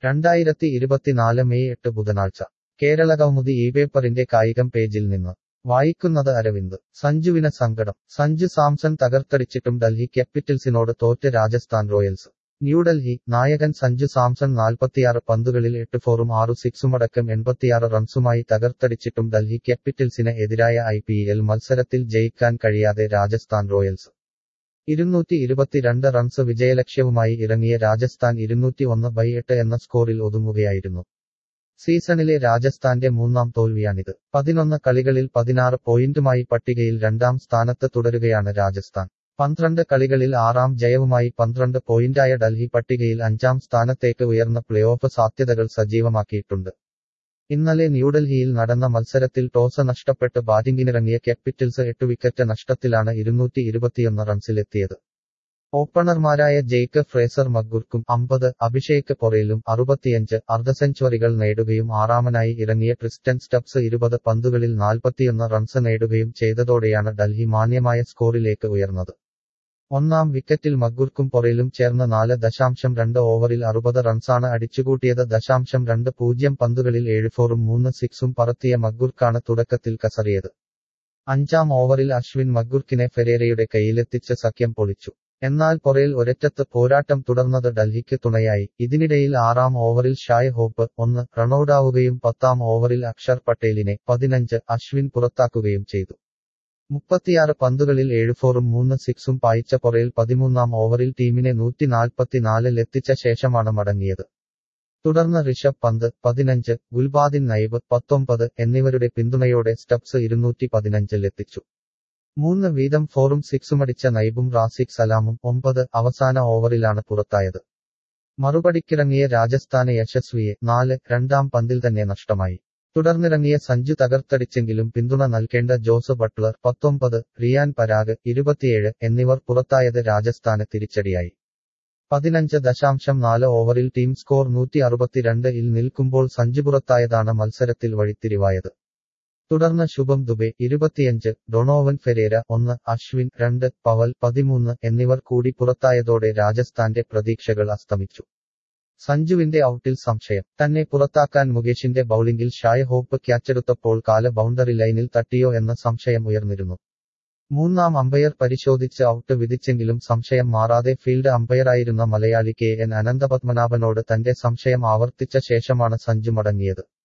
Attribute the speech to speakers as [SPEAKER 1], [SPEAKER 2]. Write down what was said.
[SPEAKER 1] രണ്ടായിരത്തി ഇരുപത്തിനാല് മെയ് എട്ട് ബുധനാഴ്ച കേരളകൗമുദി ഈ പേപ്പറിന്റെ കായികം പേജിൽ നിന്ന് വായിക്കുന്നത് അരവിന്ദ് സഞ്ജുവിന് സങ്കടം സഞ്ജു സാംസൺ തകർത്തടിച്ചിട്ടും ഡൽഹി ക്യാപിറ്റൽസിനോട് തോറ്റ് രാജസ്ഥാൻ റോയൽസ് ന്യൂഡൽഹി നായകൻ സഞ്ജു സാംസൺ നാൽപ്പത്തിയാറ് പന്തുകളിൽ എട്ട് ഫോറും ആറു സിക്സുമടക്കം എൺപത്തിയാറ് റൺസുമായി തകർത്തടിച്ചിട്ടും ഡൽഹി ക്യാപിറ്റൽസിന് എതിരായ ഐ പി എൽ മത്സരത്തിൽ ജയിക്കാൻ കഴിയാതെ രാജസ്ഥാൻ റോയൽസ് ഇരുന്നൂറ്റി ഇരുപത്തിരണ്ട് റൺസ് വിജയലക്ഷ്യവുമായി ഇറങ്ങിയ രാജസ്ഥാൻ ഇരുന്നൂറ്റി ഒന്ന് ബൈ എട്ട് എന്ന സ്കോറിൽ ഒതുങ്ങുകയായിരുന്നു സീസണിലെ രാജസ്ഥാന്റെ മൂന്നാം തോൽവിയാണിത് പതിനൊന്ന് കളികളിൽ പതിനാറ് പോയിന്റുമായി പട്ടികയിൽ രണ്ടാം സ്ഥാനത്ത് തുടരുകയാണ് രാജസ്ഥാൻ പന്ത്രണ്ട് കളികളിൽ ആറാം ജയവുമായി പന്ത്രണ്ട് പോയിന്റായ ഡൽഹി പട്ടികയിൽ അഞ്ചാം സ്ഥാനത്തേക്ക് ഉയർന്ന പ്ലേ ഓഫ് സാധ്യതകൾ സജീവമാക്കിയിട്ടുണ്ട് ഇന്നലെ ന്യൂഡൽഹിയിൽ നടന്ന മത്സരത്തിൽ ടോസ് നഷ്ടപ്പെട്ട് ബാറ്റിംഗിനിറങ്ങിയ ക്യാപിറ്റൽസ് എട്ട് വിക്കറ്റ് നഷ്ടത്തിലാണ് ഇരുന്നൂറ്റി ഇരുപത്തിയൊന്ന് റൺസിലെത്തിയത് ഓപ്പണർമാരായ ജെയ്ക്ക് ഫ്രേസർ മഗ്ഗുർക്കും അമ്പത് അഭിഷേക് പൊറേലും അറുപത്തിയഞ്ച് അർദ്ധസെഞ്ചുറികൾ നേടുകയും ആറാമനായി ഇറങ്ങിയ ക്രിസ്റ്റൻ സ്റ്റബ്സ് ഇരുപത് പന്തുകളിൽ നാൽപ്പത്തിയൊന്ന് റൺസ് നേടുകയും ചെയ്തതോടെയാണ് ഡൽഹി മാന്യമായ സ്കോറിലേക്ക് ഉയർന്നത് ഒന്നാം വിക്കറ്റിൽ മഗ്ഗുർക്കും പൊറയിലും ചേർന്ന് നാല് ദശാംശം രണ്ട് ഓവറിൽ അറുപത് റൺസാണ് അടിച്ചുകൂട്ടിയത് ദശാംശം രണ്ട് പൂജ്യം പന്തുകളിൽ ഏഴ് ഫോറും മൂന്ന് സിക്സും പറത്തിയ മഗ്ഗുർക്കാണ് തുടക്കത്തിൽ കസറിയത് അഞ്ചാം ഓവറിൽ അശ്വിൻ മഗ്ഗുർക്കിനെ ഫെരേരയുടെ കയ്യിലെത്തിച്ച് സഖ്യം പൊളിച്ചു എന്നാൽ പൊറയിൽ ഒരറ്റത്ത് പോരാട്ടം തുടർന്നത് ഡൽഹിക്ക് തുണയായി ഇതിനിടയിൽ ആറാം ഓവറിൽ ഷായ് ഹോപ്പ് ഒന്ന് റണൌട്ടാവുകയും പത്താം ഓവറിൽ അക്ഷർ പട്ടേലിനെ പതിനഞ്ച് അശ്വിൻ പുറത്താക്കുകയും ചെയ്തു മുപ്പത്തിയാറ് പന്തുകളിൽ ഏഴ് ഫോറും മൂന്ന് സിക്സും പായിച്ച പൊറയിൽ പതിമൂന്നാം ഓവറിൽ ടീമിനെ നൂറ്റി നാൽപ്പത്തിനാലിലെത്തിച്ച ശേഷമാണ് മടങ്ങിയത് തുടർന്ന് ഋഷഭ് പന്ത് പതിനഞ്ച് ഗുൽബാദിൻ നൈബ് പത്തൊമ്പത് എന്നിവരുടെ പിന്തുണയോടെ സ്റ്റബ്സ് ഇരുന്നൂറ്റി പതിനഞ്ചിലെത്തിച്ചു മൂന്ന് വീതം ഫോറും സിക്സുമടിച്ച നൈബും റാസിക് സലാമും ഒമ്പത് അവസാന ഓവറിലാണ് പുറത്തായത് മറുപടിക്കിറങ്ങിയ രാജസ്ഥാന് യശസ്വിയെ നാല് രണ്ടാം പന്തിൽ തന്നെ നഷ്ടമായി തുടർന്നിറങ്ങിയ സഞ്ജു തകർത്തടിച്ചെങ്കിലും പിന്തുണ നൽകേണ്ട ജോസ് ബട്ട്ലർ പത്തൊമ്പത് റിയാൻ പരാഗ് ഇരുപത്തിയേഴ് എന്നിവർ പുറത്തായത് രാജസ്ഥാന് തിരിച്ചടിയായി പതിനഞ്ച് ദശാംശം നാല് ഓവറിൽ ടീം സ്കോർ നൂറ്റി അറുപത്തിരണ്ട് ഇൽ നിൽക്കുമ്പോൾ സഞ്ജു പുറത്തായതാണ് മത്സരത്തിൽ വഴിത്തിരിവായത് തുടർന്ന് ശുഭം ദുബെ ഇരുപത്തിയഞ്ച് ഡൊണോവൻ ഫെരേര ഒന്ന് അശ്വിൻ രണ്ട് പവൽ പതിമൂന്ന് എന്നിവർ കൂടി പുറത്തായതോടെ രാജസ്ഥാന്റെ പ്രതീക്ഷകൾ അസ്തമിച്ചു സഞ്ജുവിന്റെ ഔട്ടിൽ സംശയം തന്നെ പുറത്താക്കാൻ മുകേഷിന്റെ ബൌളിംഗിൽ ഷായ് ഹോപ്പ് ക്യാച്ചെടുത്തപ്പോൾ കാല ബൗണ്ടറി ലൈനിൽ തട്ടിയോ എന്ന സംശയം ഉയർന്നിരുന്നു മൂന്നാം അമ്പയർ പരിശോധിച്ച് ഔട്ട് വിധിച്ചെങ്കിലും സംശയം മാറാതെ ഫീൽഡ് അമ്പയറായിരുന്ന മലയാളി കെ എൻ അനന്തപത്മനാഭനോട് തന്റെ സംശയം ആവർത്തിച്ച ശേഷമാണ് സഞ്ജു മടങ്ങിയത്